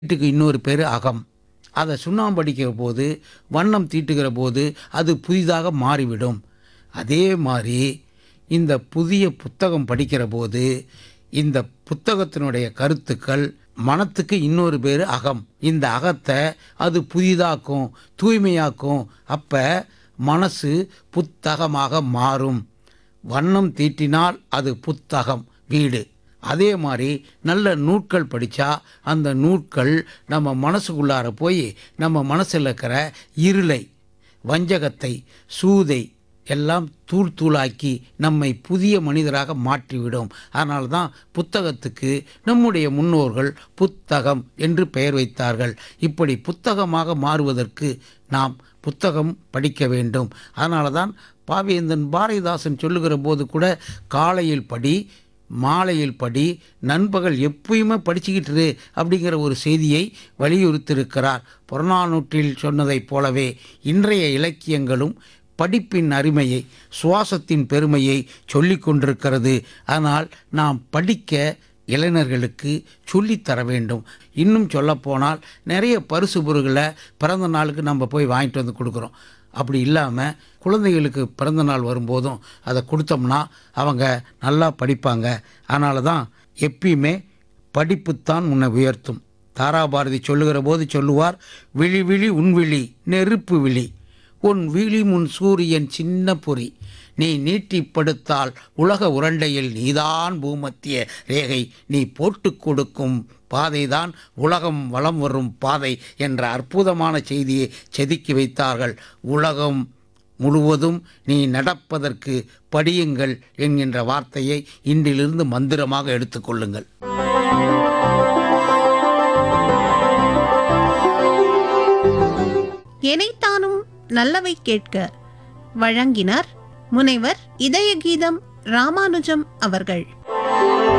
வீட்டுக்கு இன்னொரு பேர் அகம் அதை சுண்ணாம்பு அடிக்கிற போது வண்ணம் தீட்டுகிற போது அது புதிதாக மாறிவிடும் அதே மாதிரி இந்த புதிய புத்தகம் படிக்கிற போது இந்த புத்தகத்தினுடைய கருத்துக்கள் மனத்துக்கு இன்னொரு பேர் அகம் இந்த அகத்தை அது புதிதாக்கும் தூய்மையாக்கும் அப்போ மனசு புத்தகமாக மாறும் வண்ணம் தீட்டினால் அது புத்தகம் வீடு அதே மாதிரி நல்ல நூட்கள் படித்தா அந்த நூட்கள் நம்ம மனசுக்குள்ளார போய் நம்ம மனசில் இருக்கிற இருளை வஞ்சகத்தை சூதை எல்லாம் தூள் தூளாக்கி நம்மை புதிய மனிதராக மாற்றிவிடும் அதனால தான் புத்தகத்துக்கு நம்முடைய முன்னோர்கள் புத்தகம் என்று பெயர் வைத்தார்கள் இப்படி புத்தகமாக மாறுவதற்கு நாம் புத்தகம் படிக்க வேண்டும் அதனால தான் பாவேந்தன் பாரதிதாசன் சொல்லுகிற போது கூட காலையில் படி மாலையில் படி நண்பகல் எப்பயுமே படிச்சுக்கிட்டு இரு அப்படிங்கிற ஒரு செய்தியை வலியுறுத்தியிருக்கிறார் புறநானூற்றில் சொன்னதைப் போலவே இன்றைய இலக்கியங்களும் படிப்பின் அருமையை சுவாசத்தின் பெருமையை சொல்லிக் கொண்டிருக்கிறது ஆனால் நாம் படிக்க இளைஞர்களுக்கு சொல்லித்தர வேண்டும் இன்னும் சொல்லப்போனால் நிறைய பரிசு பொருள்களை பிறந்த நாளுக்கு நம்ம போய் வாங்கிட்டு வந்து கொடுக்குறோம் அப்படி இல்லாமல் குழந்தைகளுக்கு பிறந்த நாள் வரும்போதும் அதை கொடுத்தோம்னா அவங்க நல்லா படிப்பாங்க அதனால தான் எப்பயுமே படிப்புத்தான் உன்னை உயர்த்தும் தாராபாரதி சொல்லுகிற போது சொல்லுவார் விழி விழி உன் விழி நெருப்பு விழி உன் விழி முன் சூரியன் சின்ன பொறி நீ நீட்டிப்படுத்தால் உலக உரண்டையில் நீதான் பூமத்திய ரேகை நீ போட்டுக் கொடுக்கும் பாதைதான் உலகம் வலம் வரும் பாதை என்ற அற்புதமான செய்தியை செதுக்கி வைத்தார்கள் உலகம் முழுவதும் நீ நடப்பதற்கு படியுங்கள் என்கின்ற வார்த்தையை இன்றிலிருந்து மந்திரமாக எடுத்துக்கொள்ளுங்கள் எனைத்தானும் நல்லவை கேட்க வழங்கினார் முனைவர் இதய கீதம் ராமானுஜம் அவர்கள்